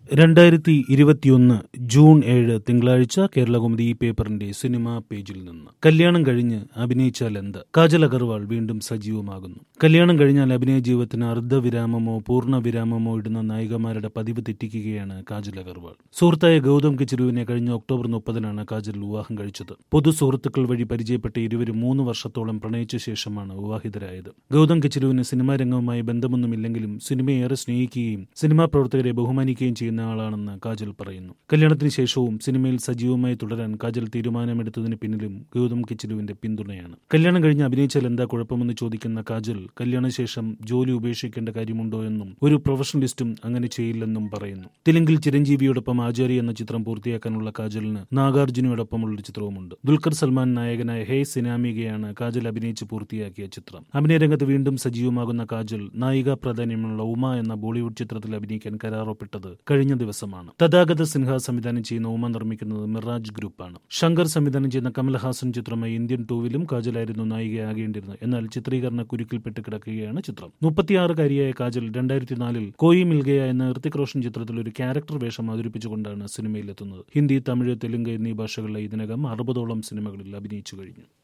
രണ്ടായിരത്തി ഇരുപത്തിയൊന്ന് ജൂൺ ഏഴ് തിങ്കളാഴ്ച കേരളകൗമുദി ഈ പേപ്പറിന്റെ സിനിമാ പേജിൽ നിന്ന് കല്യാണം കഴിഞ്ഞ് അഭിനയിച്ചാൽ എന്ത് കാജൽ അഗർവാൾ വീണ്ടും സജീവമാകുന്നു കല്യാണം കഴിഞ്ഞാൽ അഭിനയ ജീവിതത്തിന് അർദ്ധവിരാമമോ പൂർണ്ണ വിരാമമോ ഇടുന്ന നായികമാരുടെ പതിവ് തെറ്റിക്കുകയാണ് കാജൽ അഗർവാൾ സുഹൃത്തായ ഗൗതം കിച്ചിരുവിനെ കഴിഞ്ഞ ഒക്ടോബർ മുപ്പതിനാണ് കാജൽ വിവാഹം കഴിച്ചത് പൊതു സുഹൃത്തുക്കൾ വഴി പരിചയപ്പെട്ട ഇരുവരും മൂന്ന് വർഷത്തോളം പ്രണയിച്ച ശേഷമാണ് വിവാഹിതരായത് ഗൗതം കിച്ചിരുവിന് സിനിമാ രംഗവുമായി ബന്ധമൊന്നുമില്ലെങ്കിലും സിനിമയെ ഏറെ സ്നേഹിക്കുകയും സിനിമാ പ്രവർത്തകരെ ബഹുമാനിക്കുകയും ചെയ്യുന്ന ആളാണെന്ന് കാജൽ പറയുന്നു കല്യാണത്തിന് ശേഷവും സിനിമയിൽ സജീവമായി തുടരാൻ കാജൽ തീരുമാനമെടുത്തതിന് പിന്നിലും ഗൗതം കിച്ചിലുവിന്റെ പിന്തുണയാണ് കല്യാണം കഴിഞ്ഞ് അഭിനയിച്ചാൽ എന്താ കുഴപ്പമെന്ന് ചോദിക്കുന്ന കാജൽ കല്യാണശേഷം ജോലി ഉപേക്ഷിക്കേണ്ട കാര്യമുണ്ടോ എന്നും ഒരു പ്രൊഫഷണലിസ്റ്റും അങ്ങനെ ചെയ്യില്ലെന്നും പറയുന്നു തെലുങ്കിൽ ചിരഞ്ജീവിയോടൊപ്പം ആചാരി എന്ന ചിത്രം പൂർത്തിയാക്കാനുള്ള കാജലിന് നാഗാർജുനയോടൊപ്പമുള്ള ഒരു ചിത്രവുമുണ്ട് ദുൽഖർ സൽമാൻ നായകനായ ഹേ സിനാമികയാണ് കാജൽ അഭിനയിച്ച് പൂർത്തിയാക്കിയ ചിത്രം അഭിനയരംഗത്ത് വീണ്ടും സജീവമാകുന്ന കാജൽ നായികാ പ്രാധാന്യമുള്ള ഉമ എന്ന ബോളിവുഡ് ചിത്രത്തിൽ അഭിനയിക്കാൻ കരാറൊപ്പിട്ടത് കഴിഞ്ഞ ദിവസമാണ് തഥാഗത സിൻഹ സംവിധാനം ചെയ്യുന്ന ഉമ നിർമ്മിക്കുന്നത് മിറാജ് ഗ്രൂപ്പാണ് ശങ്കർ സംവിധാനം ചെയ്യുന്ന കമൽഹാസൻ ചിത്രമായ ഇന്ത്യൻ ടൂവിലും കാജലായിരുന്നു നായികയാകേണ്ടിരുന്നത് എന്നാൽ ചിത്രീകരണ കുരുക്കിൽപ്പെട്ട് കിടക്കുകയാണ് ചിത്രം മുപ്പത്തിയാറുകാരിയായ കാജൽ രണ്ടായിരത്തി നാലിൽ കോയി മിൽഗയ എന്ന ഋത്തിക് റോഷൻ ചിത്രത്തിൽ ഒരു ക്യാരക്ടർ വേഷം അവതരിപ്പിച്ചുകൊണ്ടാണ് സിനിമയിലെത്തുന്നത് ഹിന്ദി തമിഴ് തെലുങ്ക് എന്നീ ഭാഷകളിലെ ഇതിനകം അറുപതോളം സിനിമകളിൽ അഭിനയിച്ചു കഴിഞ്ഞു